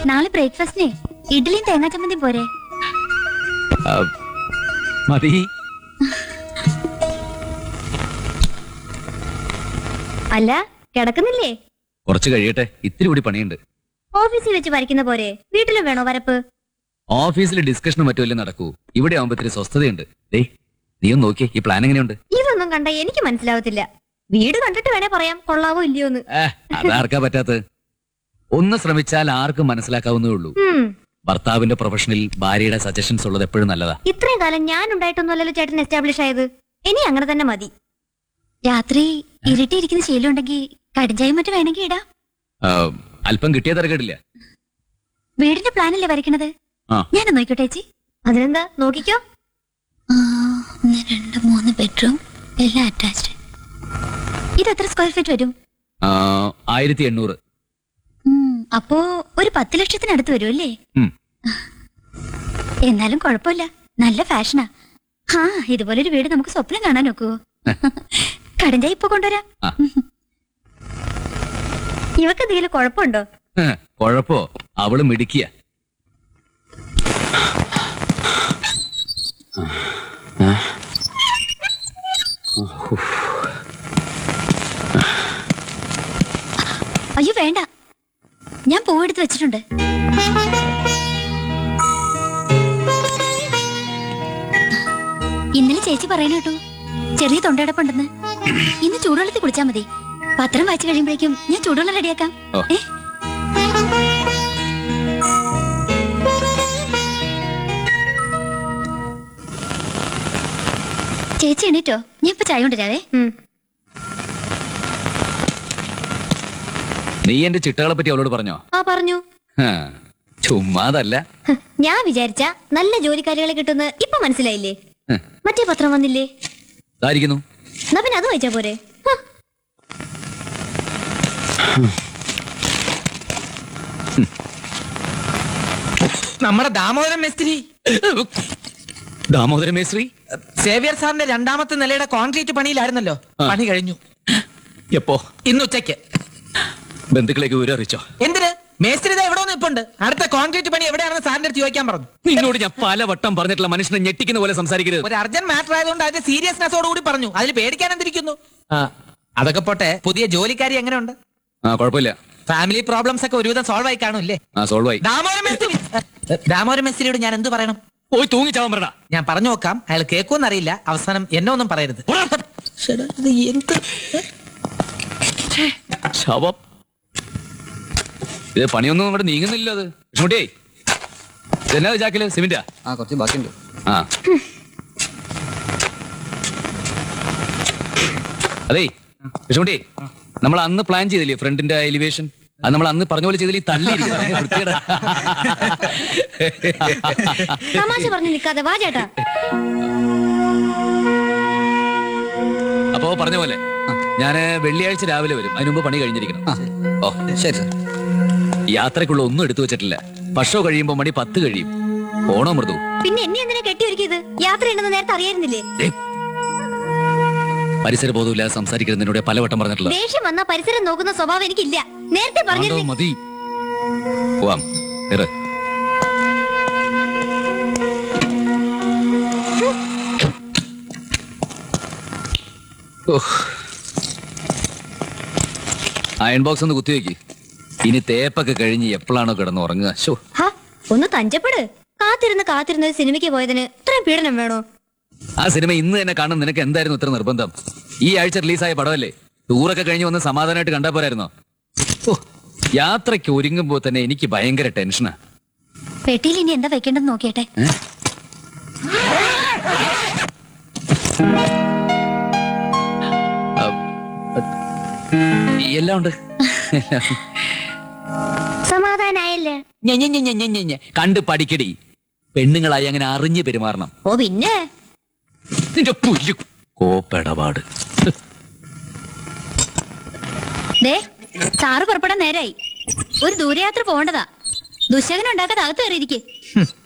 നാളെ ബ്രേക്ക്ഫാസ്റ്റിനെ ഇഡ്ഡലിയും തേങ്ങാ ചമ്മന്തി പോരെ ആ, മതി അല്ല കിടക്കുന്നില്ലേ കുറച്ച് കഴിയട്ടെ ഇത്തിരി കൂടി പണിയുണ്ട് ഓഫീസിൽ വെച്ച് വരയ്ക്കുന്ന പോരെ വീട്ടിലും വേണോ വരപ്പ് ഓഫീസിൽ ഡിസ്കഷനും മറ്റുമല്ലേ നടക്കൂ ഇവിടെ ആവുമ്പോ ഇത്തിരി സ്വസ്ഥതയുണ്ട് ഡേ നീ ഒന്ന് നോക്കിയേ ഈ പ്ലാൻ എങ്ങനെയുണ്ട് ഇതൊന്നും കണ്ട എനിക്ക് മനസ്സിലാവത്തില്ല വീട് കണ്ടിട്ട് വേണേ പറയാം കൊള്ളാവോ ഇല്ലയോന്ന് ഏ, അതാർക്കാ പറ്റാത്തത് ഒന്ന് ശ്രമിച്ചാൽ ആർക്കും മനസ്സിലാക്കാവുന്നേ ഉള്ളൂ ഉം, ഭർത്താവിന്റെ പ്രൊഫഷനിൽ ഭാര്യയുടെ സജഷൻസ് ഉള്ളത് എപ്പോഴും നല്ലതാ ഇത്രയും കാലം ഞാൻ ഉണ്ടായിട്ടൊന്നുമല്ലല്ലോ ചേട്ടൻ എസ്റ്റാബ്ലിഷ് ആയത് ഇനി അങ്ങനെ തന്നെ മതി രാത്രി ഇരുട്ടിയിരിക്കുന്ന ശീലം ഉണ്ടെങ്കിൽ കടിഞ്ചായും മറ്റും വേണമെങ്കിൽ ഇടാം ആ, അല്പം കിട്ടിയ തിരക്കേടില്ല വീടിന്റെ പ്ലാനല്ലേ വരയ്ക്കണത് ആ. ഞാൻ നോക്കിക്കോട്ടെ ചേച്ചി അതിനെന്താ നോക്കിക്കോ ഒന്ന് രണ്ട് മൂന്ന് ബെഡ്റൂം എല്ലാം അറ്റാച്ച്ഡ് ഇത് എത്ര സ്ക്വയർ ഫീറ്റ് വരും ആ, ആയിരത്തി എണ്ണൂറ് ഉം, അപ്പോ ഒരു പത്ത് ലക്ഷത്തിനടുത്ത് വരും അല്ലേ ഉം. എന്നാലും കുഴപ്പമില്ല നല്ല ഫാഷനാ ആ ഇതുപോലൊരു വീട് നമുക്ക് സ്വപ്നം കാണാൻ നോക്കുവോ കടഞ്ചായി ഇപ്പൊ കൊണ്ടുവരാം ആ. ഇവക്ക് എന്തെങ്കിലും കുഴപ്പമുണ്ടോ ഹ്, കൊഴപ്പോ അവള് മിടിക്കുക അയ്യോ വേണ്ട ഞാൻ പൂവെടുത്ത് വെച്ചിട്ടുണ്ട് ഇന്നലെ ചേച്ചി പറയണ കേട്ടു ചെറിയ തൊണ്ടയടപ്പുണ്ടെന്ന് ഇന്ന് ചൂടുവെള്ളത്തിൽ കുടിച്ചാ മതി പത്രം വായിച്ചു കഴിയുമ്പോഴേക്കും ഞാൻ ചൂടുവെള്ളം റെഡിയാക്കാം ഓ. ഏ ചേച്ചി എണീറ്റോ ഞാൻ ഇപ്പൊ ചായ കൊണ്ടുവരാവേ നീ എന്റെ ചിട്ടകളെ പറ്റി അവളോട് പറഞ്ഞോ ആ പറഞ്ഞു ഹ, ചുമ്മാതല്ല ഹ്, ഞാൻ വിചാരിച്ച നല്ല ജോലിക്കാരികളെ കിട്ടുന്ന ഇപ്പൊ മനസ്സിലായില്ലേ ഹ്, മറ്റേ പത്രം വന്നില്ലേ ഇതായിരിക്കുന്നു എന്നാ പിന്നെ അത് വായിച്ചാ പോരെ ഹ, നമ്മുടെ ദാമോദരൻ മേസ്ത്രി ദാമോദര മേശ്രീ സേവിയർ സാറിന്റെ രണ്ടാമത്തെ നിലയുടെ കോൺക്രീറ്റ് പണിയിലായിരുന്നല്ലോ ആ. പണി കഴിഞ്ഞു എപ്പോ ഇന്ന് ഉച്ചയ്ക്ക് ബന്ധുക്കളേക്ക് വിവരം അറിയിച്ചോ എന്തിന് മേസ്ത്രി ഇതാ എവിടെ നിൽപ്പുണ്ട് അടുത്ത കോൺക്രീറ്റ് പണി എവിടെയാണെന്ന് സാറിന്റെ അടുത്ത് ചോദിക്കാൻ പറഞ്ഞു നിന്നോട് ഞാൻ പല വട്ടം പറഞ്ഞിട്ടുള്ള മനുഷ്യനെ ഞെട്ടിക്കുന്ന പോലെ സംസാരിക്കരുത് ഒരു അർജന്റ് മാറ്റർ ആയതുകൊണ്ട് അതിന്റെ സീരിയസ്നെസ്സോട് കൂടി പറഞ്ഞു അതിൽ പേടിക്കാൻ എന്തിരിക്കുന്നു ആ, അതൊക്കെ പോട്ടെ പുതിയ ജോലിക്കാരി എങ്ങനെയുണ്ട് ആ കുഴപ്പമില്ല ഫാമിലി പ്രോബ്ലംസ് ഒക്കെ ഒരുവിധം സോൾവ് ആയി കാണൂല്ലേ ആ സോൾവ് ആയി ദാമോദരൻ മേസ്ത്രി ദാമോദരൻ മേസ്ത്രിയോട് ഞാൻ എന്ത് പറയണം പോയി തൂങ്ങിച്ചാവാൻ പറടാ ഞാൻ പറഞ്ഞു നോക്കാം അയാൾ കേൾക്കുമെന്നറിയില്ല അവസാനം എന്നെ ഒന്നും പറയരുത് ശ്ശെടാ, ഇത് എന്ത് ശവം ഇത് പണിയൊന്നും ഇവിടെ നീങ്ങുന്നില്ല അത് കൃഷ്ണുട്ടിയേ ഇതെന്നാ ചാക്കില് സിമെന്റാ ആ കുറച്ച് ബാക്കിയുണ്ട് ആ അതേ കൃഷ്ണുട്ടി നമ്മൾ അന്ന് പ്ലാൻ ചെയ്തില്ലേ ഫ്രണ്ടിന്റെ എലിവേഷൻ അത് നമ്മൾ അന്ന് പറഞ്ഞ പോലെ ചെയ്തില്ലേ തള്ളിയിരിക്കുന്നു വൃത്തികേടാ. തമാശ പറഞ്ഞു നിൽക്കാതെ വാ ചേട്ടാ അപ്പോ പറഞ്ഞ പോലെ ഞാന് വെള്ളിയാഴ്ച രാവിലെ വരും അതിനുമുമ്പ് പണി കഴിഞ്ഞിരിക്കണം ഓ ശരി സാർ യാത്രക്കുള്ള ഒന്നും എടുത്തു വെച്ചിട്ടില്ല ഭക്ഷണം കഴിയുമ്പോ മണി പത്ത് കഴിയും പോണോ മൃദു പിന്നെ എന്നെ എന്തിനാ കെട്ടിയൊരുക്കിയത് യാത്ര ഉണ്ടെന്ന് നേരത്തെ അറിയായിരുന്നില്ലേ ദേ, പരിസര ബോധമില്ലാതെ സംസാരിക്കരുത് നിന്നോട് ഞാൻ പലവട്ടം പറഞ്ഞിട്ടുള്ള ദേഷ്യം വന്ന പരിസരം നോക്കുന്ന സ്വഭാവം എനിക്കില്ല നേരത്തെ ആണ്ടോ പറഞ്ഞിരുന്നു മതി പോവാം ഇറ്. ഉഹ്. അയൺ ബോക്സ് ഒന്ന് കുത്തിവെക്ക് ഇനി തേപ്പൊക്കെ കഴിഞ്ഞ് എപ്പോഴാണോ കിടന്ന് ഉറങ്ങുക ശോ ഹാ, ഒന്ന് തഞ്ചപ്പെട് കാത്തിരുന്ന് കാത്തിരുന്ന് ഒരു സിനിമയ്ക്ക് പോയതിന് ഇത്രയും പീഡനം വേണോ ആ സിനിമ ഇന്ന് തന്നെ കാണും നിനക്ക് എന്തായിരുന്നു ഇത്ര നിർബന്ധം ഈ ആഴ്ച റിലീസായ പടമല്ലേ ടൂറൊക്കെ കഴിഞ്ഞ് വന്ന് സമാധാനമായിട്ട് കണ്ടാ പോരായിരുന്നോ ഓ യാത്രയ്ക്ക് ഒരുങ്ങുമ്പോ തന്നെ എനിക്ക് ഭയങ്കര ടെൻഷനാ പെട്ടിയിൽ ഇനി എന്താ വെക്കേണ്ടെന്ന് നോക്കിയട്ടെ എല്ലാം ഉണ്ട് സമാധാനായല്ലേ ഞെ, ഞെ, ഞെ, ഞെ, ഞെ, ഞെ, ഞെ. കണ്ട് പഠിക്കടി പെണ്ണുങ്ങളായി അങ്ങനെ അറിഞ്ഞ് പെരുമാറണം ഓ പിന്നെ നിന്റെ പുല്ല് കോപ്പെടപാട് ദേ സാറ് പുറപ്പെടാൻ നേരായി ഒരു ദൂരയാത്ര പോകേണ്ടതാ ദുശകനം ഉണ്ടാക്കാതെ അകത്ത് കയറിയിരിക്കെ ഹും,